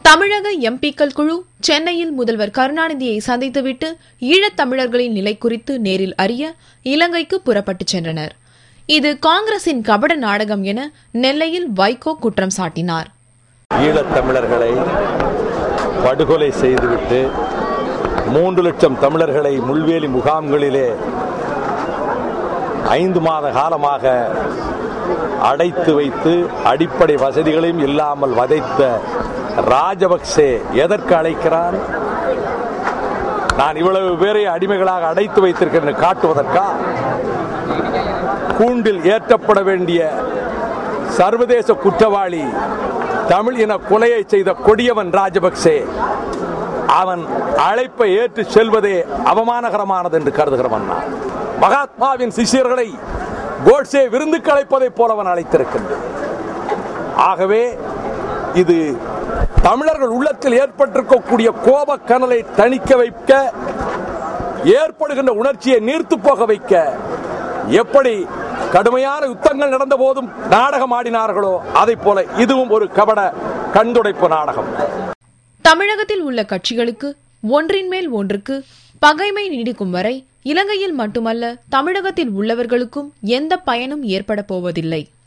தமிழக எம்பிக்கள் குழு சென்னையில் முதல்வர் கருணாநிதியை சந்தித்துவிட்டு ஈழத் தமிழர்களின் நிலை குறித்து நேரில் அறிய இலங்கைக்கு புறப்பட்டுச் சென்றனர் இது காங்கிரசின் கபட நாடகம் என நெல்லையில் வைகோ குற்றம் சாட்டினார் ஈழத் தமிழர்களை படுகொலை செய்துவிட்டு மூன்று லட்சம் தமிழர்களை முள்வேலி முகாம்களிலே ஐந்து மாத காலமாக அடைத்து வைத்து அடிப்படை வசதிகளையும் இல்லாமல் வதைத்த ராஜபக்சே எதற்கு அழைக்கிறான் நான் இவ்வளவு பேரை அடிமைகளாக அடைத்து வைத்திருக்கிறேன் என்று காட்டுவதற்கா கூண்டில் ஏற்றப்பட வேண்டிய சர்வதேச குற்றவாளி தமிழ் இன கொலையை செய்த கொடியவன் ராஜபக்சே அவன் அழைப்பை ஏற்று செல்வதே அவமானகரமானது என்று கருதுகிறவன் நான் மகாத்மாவின் சிஷியர்களை கோட்சே விருந்துக்கு அழைப்பதைப் போல அவன் அழைத்திருக்கின்றான் ஆகவே இது தமிழர்கள் உள்ளத்தில் ஏற்பட்டிருக்கக்கூடிய கோப கனலை தணிக்க வைக்க ஏற்படுகின்ற உணர்ச்சியை நீர்த்து போக வைக்க எப்படி கடுமையான யுத்தங்கள் நடந்த போதும் நாடகம் ஆடினார்களோ அதை போல இதுவும் ஒரு கபட கண்துடைப்பு நாடகம் தமிழகத்தில் உள்ள கட்சிகளுக்கு ஒன்றின் மேல் ஒன்றுக்கு பகைமை நீடிக்கும் வரை இலங்கையில் மட்டுமல்ல தமிழகத்தில் உள்ளவர்களுக்கும் எந்த பயனும் ஏற்பட போவதில்லை